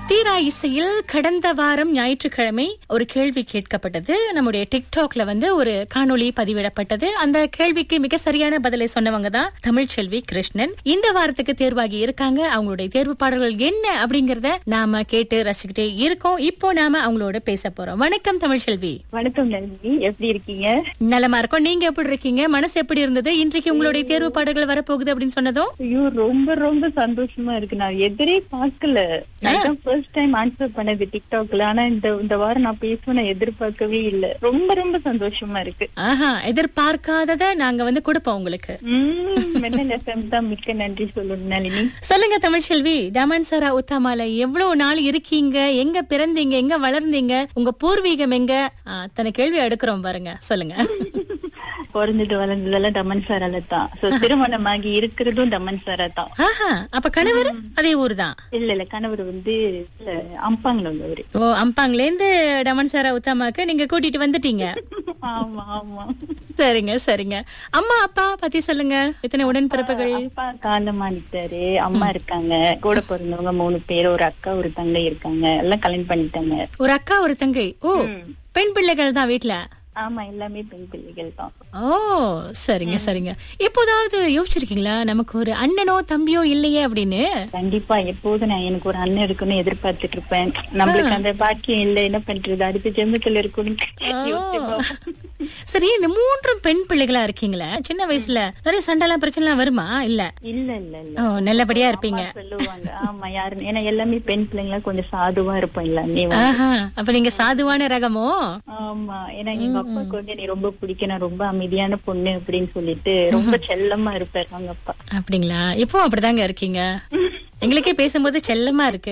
தீரா இசையில் கடந்த வாரம் ஞாயிற்றுக்கிழமை ஒரு கேள்வி கேட்கப்பட்டது நம்முடைய டிக்டாக்ல வந்து ஒரு காணொளி பதிவிடப்பட்டது அந்த கேள்விக்கு மிக சரியான பதிலை சொன்னவங்க தான் தமிழ்ச்செல்வி கிருஷ்ணன் இந்த வாரத்துக்கு தேர்வாகி இருக்காங்க அவங்களுடைய தேர்வு பாடல்கள் என்ன அப்படிங்கறத நாம கேட்டு ரசிச்சுக்கிட்டே இருக்கோம் இப்போ நாம அவங்களோட பேச போறோம் வணக்கம் தமிழ்ச்செல்வி வணக்கம் நளினி எப்படி இருக்கீங்க நலமா இருக்கோம் நீங்க எப்படி இருக்கீங்க மனசு எப்படி இருந்தது இன்றைக்கு உங்களுடைய தேர்வு பாடல்கள் வரப்போகுது அப்படின்னு சொன்னதும் ஐயோ ரொம்ப ரொம்ப சந்தோஷமா இருக்கு நான் எதிரே பார்க்கல நான் ஃபர்ஸ்ட் டைம் ஆன்சர் பண்ணது டிக்டாக்ல ஆனா இந்த இந்த வாரம் நான் பேசுவேன் நான் எதிர்பார்க்கவே இல்ல ரொம்ப ரொம்ப சந்தோஷமா இருக்கு ஆஹா எதிர்பார்க்காதத நாங்க வந்து கொடுப்போம் உங்களுக்கு உம் மின்னல் எஃப்எம் தான் மிக்க நன்றி சொல்லணும் நளினி சொல்லுங்க தமிழ்செல்வி டமான்சாரா உத்தாமால எவ்வளவு நாள் இருக்கீங்க எங்க பிறந்தீங்க எங்க வளர்ந்தீங்க உங்க பூர்வீகம் எங்க ஆ, அத்தனை கேள்வி எடுக்கிறோம் பாருங்க சொல்லுங்க பிறந்தது வளர்ந்ததெல்லாம் தமன் சாரால தான் சோ திருமணமாகி இருக்கிறதும் தமன் சாரா தான் ஆஹா அப்ப கணவர் அதே ஊர் தான் இல்ல இல்ல கணவர் வந்து இல்ல, அம்பாங்கல உள்ளவரு ஓ அம்பாங்ல இருந்து டமான்சாரா உத்தாமாக்கு நீங்க கூட்டிட்டு வந்துட்டீங்க ஆமா ஆமா சரிங்க சரிங்க அம்மா அப்பா பத்தி சொல்லுங்க எத்தனை உடன்பிறப்புகள் அப்பா காலமானிட்டாரு அம்மா இருக்காங்க கூட பிறந்தவங்க மூணு பேர் ஒரு அக்கா ஒரு தங்கை இருக்காங்க எல்லாம் கல்யாணம் பண்ணிட்டாங்க ஒரு அக்கா ஒரு தங்கை ஓ ம். பெண் பிள்ளைகள் தான் வீட்ல ஆமா எல்லாமே பெண் பிள்ளைகள் தான் ஓ சரிங்க சரிங்க எப்போதாவது யோசிச்சிருக்கீங்களா நமக்கு ஒரு அண்ணனோ தம்பியோ இல்லையே அப்படின்னு கண்டிப்பா எப்போதும் நான் எனக்கு ஒரு அண்ணன் இருக்குன்னு எதிர்பார்த்துட்டு இருப்பேன் நம்மளுக்கு அந்த பாக்கியம் இல்ல என்ன பண்றது அடுத்த ஜென்மத்துல இருக்கணும் யோசிச்சு பார்ப்போம். சரி இந்த மூன்றும் பெண் பிள்ளைகளா இருக்கீங்களா சின்ன வயசுல நிறைய சண்டைலாம் பிரச்சனை எல்லாம் வருமா இல்ல இல்ல இல்ல இல்ல ஓ நல்லபடியா இருப்பீங்க அம்மா சொல்லுவாங்க ஆமா யாரு ஏன்னா எல்லாமே பெண் பிள்ளைங்களா கொஞ்சம் சாதுவா இருப்போம் எல்லாமே ஆஹா அப்ப நீங்க சாதுவான ரகமோ ஆமா ஏன்னா எங்க அப்பாவுக்கு வந்து நீ ரொம்ப பிடிக்கும் நான் ரொம்ப அமைதியான பொண்ணு அப்படின்னு சொல்லிட்டு ரொம்ப செல்லமா இருப்பாரு அவங்க அப்பா அப்படிங்களா இப்போ அப்படிதாங்க இருக்கீங்க எங்களுக்கே பேசும்போது செல்லமா இருக்கு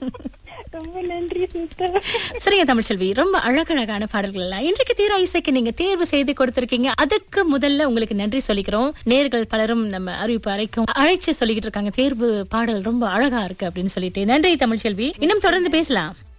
ரொம்ப நன்றி சிஸ்டர் சரிங்க தமிழ்செல்வி ரொம்ப அழகழகான பாடல்கள் எல்லாம் இன்றைக்கு தீரா இசைக்கு நீங்க தேர்வு செய்து கொடுத்திருக்கீங்க அதுக்கு முதல்ல உங்களுக்கு நன்றி சொல்லிக்கிறோம் நேர்கள் பலரும் நம்ம அறிவிப்பு அறைக்கும் அழைச்சு சொல்லிக்கிட்டு இருக்காங்க தேர்வு பாடல் ரொம்ப அழகா இருக்கு அப்படின்னு சொல்லிட்டு நன்றி தமிழ்செல்வி இன்னும் தொடர்ந்து பேசலாம்